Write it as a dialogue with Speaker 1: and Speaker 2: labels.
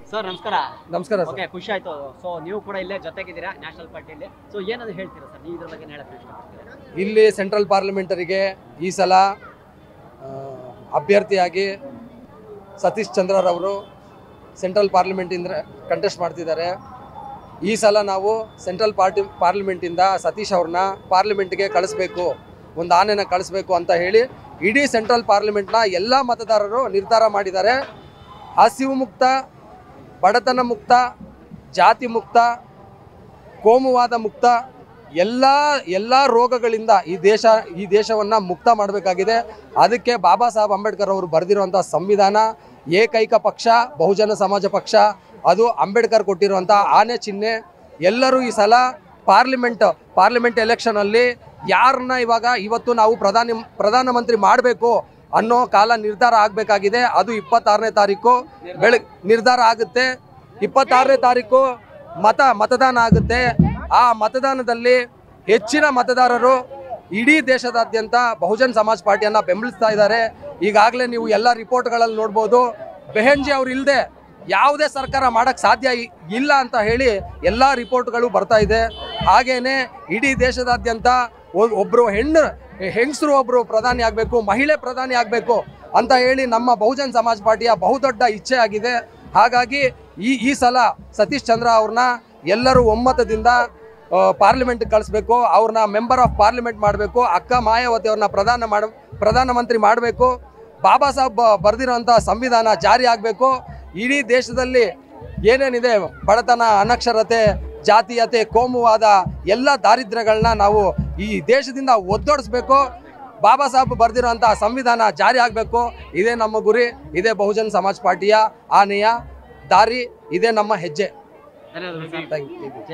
Speaker 1: sir ನಮಸ್ಕಾರ
Speaker 2: ನಮಸ್ಕಾರ sir
Speaker 1: okay ಖುಷಿ ಆಯ್ತು ಸೊ ನೀವು ಕೂಡ ಇಲ್ಲೇ ಜೊತೆಗಿದ್ದೀರಾ ನ್ಯಾಷನಲ್ ಪಾರ್ಟಿಯಲ್ಲಿ ಸೊ ಏನದು ಹೇಳ್ತೀರಾ ಸರ್ ನೀವು ಇದ್ರ ಬಗ್ಗೆ ಹೇಳಕ್ಕೆ ಇಷ್ಟಪಡ್ತೀರಾ
Speaker 2: ಇಲ್ಲಿ ಸೆಂಟ್ರಲ್ ಪಾರ್ಲಿಮೆಂಟರಿಗೆ ಈ ಸಲ ಆ, ಅಭ್ಯರ್ಥಿಯಾಗಿ ಸತೀಶ್ ಚಂದ್ರರವರು ಸೆಂಟ್ರಲ್ ಪಾರ್ಲಿಮೆಂಟಿಂದ ಕಂಟೆಸ್ಟ್ ಮಾಡ್ತಿದ್ದಾರೆ ಈ ಸಲ ನಾವು ಸೆಂಟ್ರಲ್ ಪಾರ್ಟಿ ಪಾರ್ಲಿಮೆಂಟಿಂದ ಸತೀಶ್ ಅವ್ರನ್ನ ಪಾರ್ಲಿಮೆಂಟ್ಗೆ ಕಳಿಸ್ಬೇಕು ಒಂದು ಆನೆನ ಕಳಿಸ್ಬೇಕು ಅಂತ ಹೇಳಿ ಇಡೀ ಸೆಂಟ್ರಲ್ ಪಾರ್ಲಿಮೆಂಟ್ನ ಎಲ್ಲ ಮತದಾರರು ನಿರ್ಧಾರ ಮಾಡಿದ್ದಾರೆ ಹಸಿವು ಮುಕ್ತ ಬಡತನ ಮುಕ್ತ ಜಾತಿ ಮುಕ್ತ ಕೋಮುವಾದ ಮುಕ್ತ ಎಲ್ಲ ಎಲ್ಲ ರೋಗಗಳಿಂದ ಈ ದೇಶ ಈ ದೇಶವನ್ನು ಮುಕ್ತ ಮಾಡಬೇಕಾಗಿದೆ ಅದಕ್ಕೆ ಬಾಬಾ ಸಾಹೇಬ್ ಅಂಬೇಡ್ಕರ್ ಅವರು ಬರೆದಿರುವಂಥ ಸಂವಿಧಾನ ಏಕೈಕ ಪಕ್ಷ ಬಹುಜನ ಸಮಾಜ ಪಕ್ಷ ಅದು ಅಂಬೇಡ್ಕರ್ ಕೊಟ್ಟಿರುವಂಥ ಆನೆ ಚಿಹ್ನೆ ಎಲ್ಲರೂ ಈ ಸಲ ಪಾರ್ಲಿಮೆಂಟ್ ಪಾರ್ಲಿಮೆಂಟ್ ಎಲೆಕ್ಷನಲ್ಲಿ ಯಾರನ್ನ ಇವಾಗ ಇವತ್ತು ನಾವು ಪ್ರಧಾನಿ ಪ್ರಧಾನಮಂತ್ರಿ ಮಾಡಬೇಕು ಅನ್ನೋ ಕಾಲ ನಿರ್ಧಾರ ಆಗಬೇಕಾಗಿದೆ ಅದು ಇಪ್ಪತ್ತಾರನೇ ತಾರೀಕು ಬೆಳಗ್ಗೆ ನಿರ್ಧಾರ ಆಗುತ್ತೆ ಇಪ್ಪತ್ತಾರನೇ ತಾರೀಕು ಮತ ಮತದಾನ ಆಗುತ್ತೆ ಆ ಮತದಾನದಲ್ಲಿ ಹೆಚ್ಚಿನ ಮತದಾರರು ಇಡೀ ದೇಶದಾದ್ಯಂತ ಬಹುಜನ್ ಸಮಾಜ್ ಪಾರ್ಟಿಯನ್ನ ಬೆಂಬಲಿಸ್ತಾ ಇದ್ದಾರೆ ಈಗಾಗಲೇ ನೀವು ಎಲ್ಲ ರಿಪೋರ್ಟ್ಗಳಲ್ಲಿ ನೋಡ್ಬೋದು ಬೆಹನ್ಜಿ ಅವ್ರು ಇಲ್ಲದೆ ಯಾವುದೇ ಸರ್ಕಾರ ಮಾಡಕ್ ಸಾಧ್ಯ ಇ- ಇಲ್ಲ ಅಂತ ಹೇಳಿ ಎಲ್ಲ ರಿಪೋರ್ಟ್ಗಳು ಬರ್ತಾ ಇದೆ ಹಾಗೇನೆ ಇಡೀ ದೇಶದಾದ್ಯಂತ ಒ- ಒಬ್ರು ಹೆಣ್ಣು ಹೆಂಗಸರು ಒಬ್ರು ಪ್ರಧಾನಿ ಆಗಬೇಕು ಮಹಿಳೆ ಪ್ರಧಾನಿ ಆಗಬೇಕು ಅಂತ ಹೇಳಿ ನಮ್ಮ ಬಹುಜನ್ ಸಮಾಜ್ ಪಾರ್ಟಿಯ ಬಹುದೊಡ್ಡ ಇಚ್ಛೆ ಆಗಿದೆ ಹಾಗಾಗಿ ಈ ಈ ಸಲ ಸತೀಶ್ ಚಂದ್ರ ಅವ್ರನ್ನ ಎಲ್ಲರೂ ಒಮ್ಮತದಿಂದ ಪಾರ್ಲಿಮೆಂಟ್ ಕಳಿಸ್ಬೇಕು ಅವ್ರನ್ನ ಮೆಂಬರ್ ಆಫ್ ಪಾರ್ಲಿಮೆಂಟ್ ಮಾಡಬೇಕು ಅಕ್ಕ ಮಾಯಾವತಿ ಅವ್ರನ್ನ ಪ್ರಧಾನ ಮಾಡ ಪ್ರಧಾನಮಂತ್ರಿ ಮಾಡಬೇಕು ಬಾಬಾ ಸಾಹೇಬ್ ಬರೆದಿರೋಂಥ ಸಂವಿಧಾನ ಜಾರಿ ಆಗಬೇಕು ಇಡೀ ದೇಶದಲ್ಲಿ ಏನೇನಿದೆ ಬಡತನ ಅನಕ್ಷರತೆ ಜಾತೀಯತೆ ಕೋಮುವಾದ ಎಲ್ಲ ದಾರಿದ್ರ್ಯಗಳನ್ನ ನಾವು ಈ ದೇಶದಿಂದ ಒದ್ದೊಡಿಸ್ಬೇಕು ಬಾಬಾ ಸಾಹೇಬ್ ಬರೆದಿರೋಂಥ ಸಂವಿಧಾನ ಜಾರಿ ಆಗಬೇಕು ಇದೇ ನಮ್ಮ ಗುರಿ ಇದೇ ಬಹುಜನ್ ಸಮಾಜ್ ಪಾರ್ಟಿಯ ಆನೆಯ ದಾರಿ ಇದೇ ನಮ್ಮ ಹೆಜ್ಜೆ
Speaker 1: ಧನ್ಯವಾದಗಳು ಸರ್
Speaker 2: ಥ್ಯಾಂಕ್ ಯು